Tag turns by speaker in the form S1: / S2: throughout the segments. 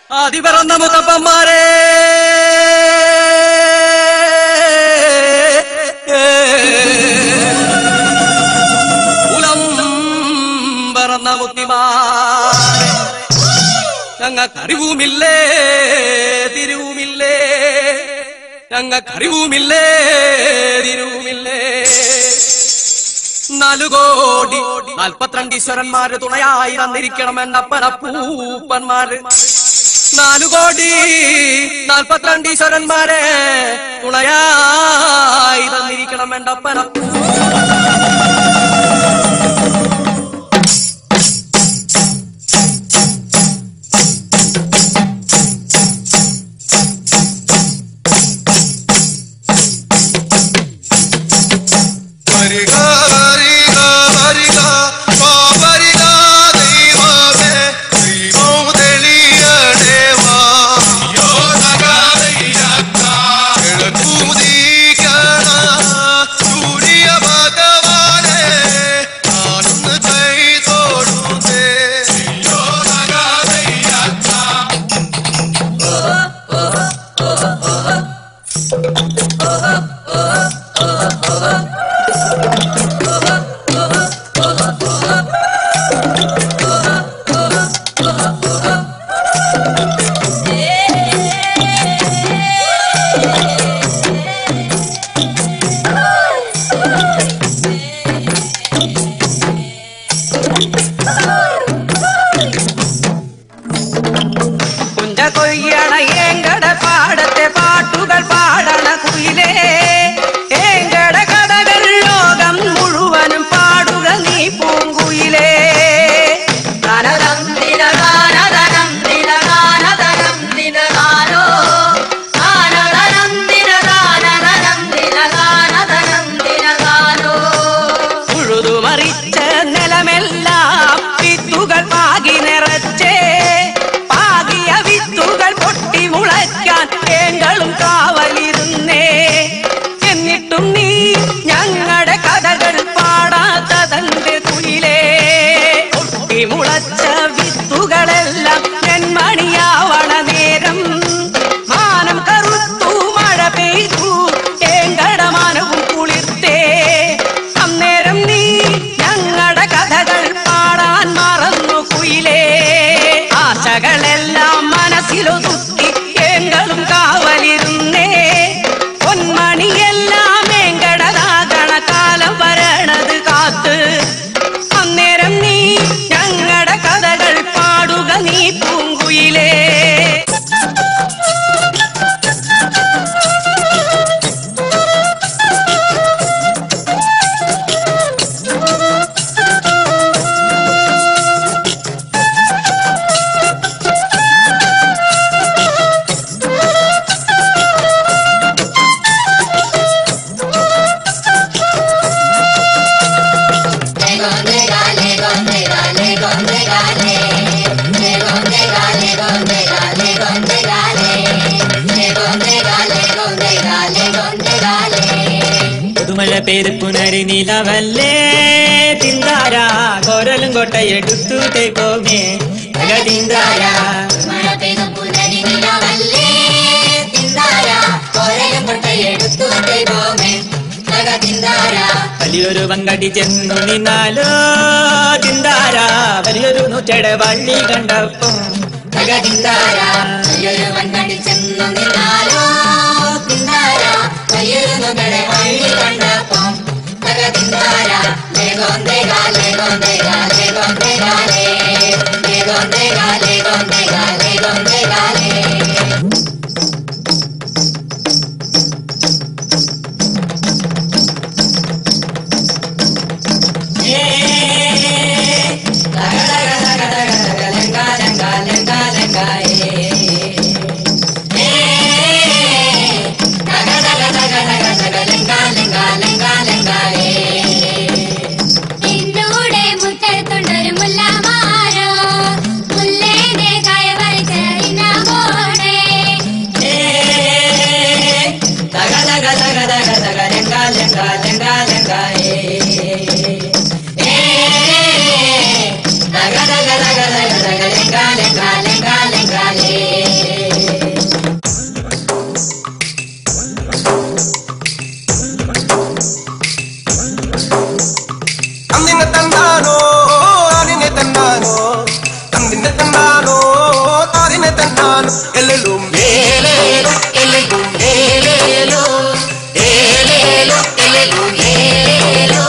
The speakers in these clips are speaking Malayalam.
S1: ആദി പിറന്ന മുത്തപ്പന്മാരെ കുലം പിറന്ന മുത്തിമാരെ ഞങ്ങൾക്കറിവുമില്ലേ തിരുവുമില്ലേ ഞങ്ങൾക്കറിവുമില്ലേ തിരുവുമില്ലേ നാലുകോടി നാൽപ്പത്തിരണ്ട് ഈശ്വരന്മാര് തുണയായി തന്നിരിക്കണമെന്നപ്പനപ്പൂപ്പന്മാര് നാലുകോടി നാൽപ്പത്തിരണ്ട് ഈശ്വരന്മാരെ തുണയായി തന്നിരിക്കണമെന്നപ്പനപ്പൂ
S2: വരിക വരിക വരിക വാ വരിക ദൈവമേ ദൈവം തെളിയണേ വാ കിഴക്കുതിക്കണ സൂര്യ ഭഗവാനെ ഞാനൊന്ന് കൈ തോടുന്നേ
S1: കുഞ്ച കൊയ്യണ ഏങ്കട പാടത്തെ പാട്ടുകൾ പാടണ കുയിലേ ഏങ്കട കഥകൾ ലോകം മുഴുവനും പാടുക നീ പൂങ്കുയിലേ തനതം ദിനദാനദനം ദിനദാനദനം ദിനദാനോ ദാനദനം ദിനദാനദനം ദിനദാനദനം ദിനദാനോ ഉഴുതുമറിച്ച നിലമെല്ലാം വിത്തുകൾ പാകി നിറച്ചേ പാകിയ വിത്തുകൾ പൊട്ടി മുളയ്ക്കാൻ തേങ്ങളും കാവലിരുന്നേ എന്നിട്ടും നീ ഞങ്ങളുടെ കഥകൾ പാടാത്തതന്റെ കുയിലേ പൊട്ടി മുളച്ച വിത്തുകളെല്ലാം നെന്മണിയാവണ നേരം മാനം കറുത്തു മഴ പെയ്തു ഏങ്കട മാനവും കുളിർത്തേ അന്നേരം നീ ഞങ്ങളുടെ കഥകൾ പാടാൻ മറന്നു കുയിലേ ആശകളെല്ലാം മനസ്സിലൊതുക്കി എങ്ങളും കാവലിരുന്നേ പൊന്മണിയെല്ലാം എങ്കടതാകണ കാലം വരണത് കാത്ത് അന്നേരം നീ ഞങ്ങളുടെ കഥകൾ പാടുക നീ പൂങ്കുയിലേ
S3: പുതുമഴ പെരുപ്പുണരി നിലവല്ലേ തിന്താര കോരലും കൊട്ടയെടുത്തു തേക്കോമേ തിന്താര വലിയൊരു പങ്കടി ചെന്നു നിന്നാലോ തിന്താര വലിയൊരു നൂറ്റട വള്ളി കണ്ടപ്പം തിന്താര
S4: നിന്നോട്
S2: എല്ലും ഏലേലോ എല്ലും ഏലേലോ ഏലേലോ എല്ലും ഏലേലോ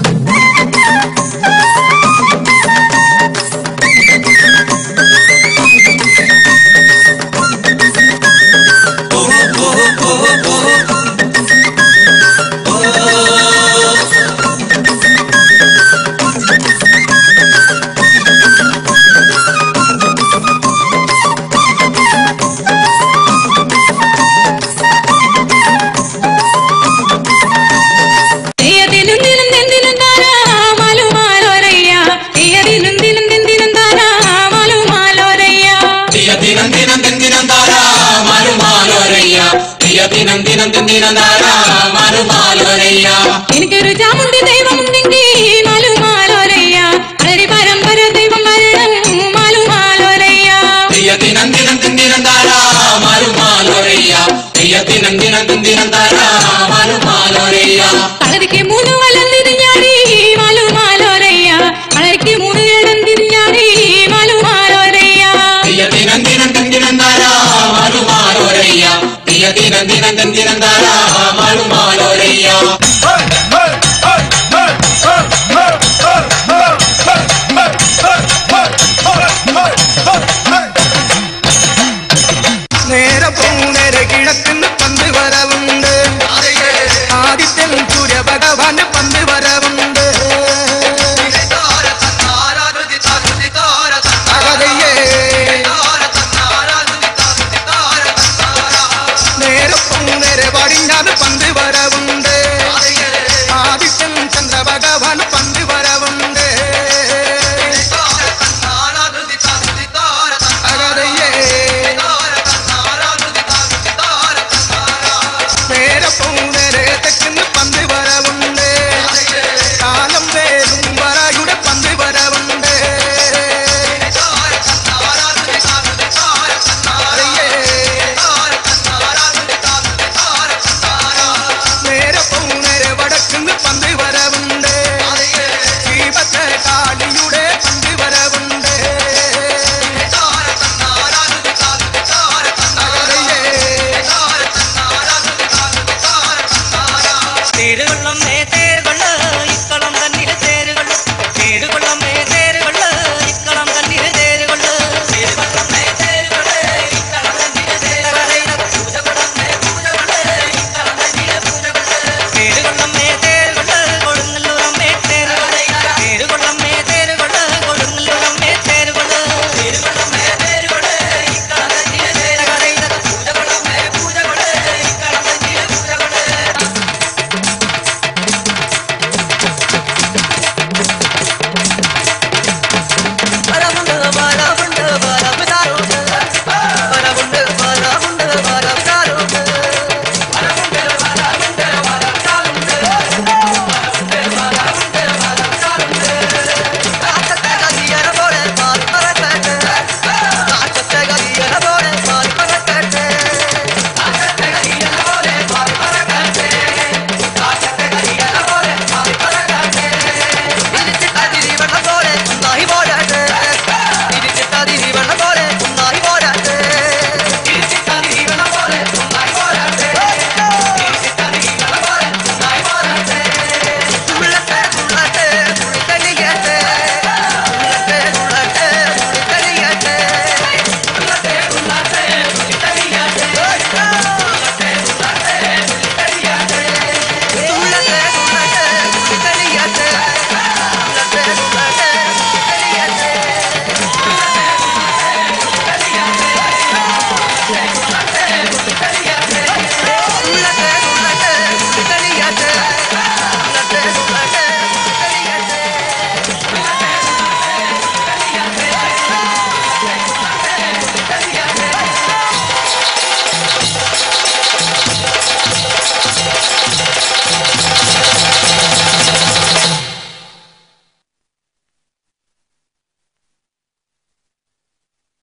S1: തീയതിനും ദിനം തെന്തിനും താരാ മാലുമാലോരയ്യ തീയതിനും ദിനം തെന്തിനും താരാ മാലുമാലോരയ്യ
S4: തീയ ദിനം ദിനം ദിനം താരാ മാലുമാലോരയ്യ തീയ ദിനം ദിനം ദിനം താരാ മാലുമാലോരയ്യ
S1: എനിക്കൊരു ചാമുണ്ടി ദൈവമുണ്ടെങ്കിൽ മാലുമാലോരയ്യ അളരി പരമ്പര ദൈവം വരണം മാലുമാലോരയ്യ
S4: തീയ ദിനം ദിനം ദിനം താരാ മാലുമാലോരയ്യ തീയ ദിനം ദിനം ദിനം താരാ മാലുമാലോരയ്യ
S1: കളരിക്ക് മൂന്ന് വലം തിരിഞ്ഞാടി മാലുമാലോരയ്യ കളരിക്ക് മൂന്ന് ഇടം തിരിഞ്ഞാടി മാലുമാലോരയ്യ
S4: തീയ ദിനം ദിനം ദിനം താരാ മാലുമാലോരയ്യ തീയ ദിനം ദിനം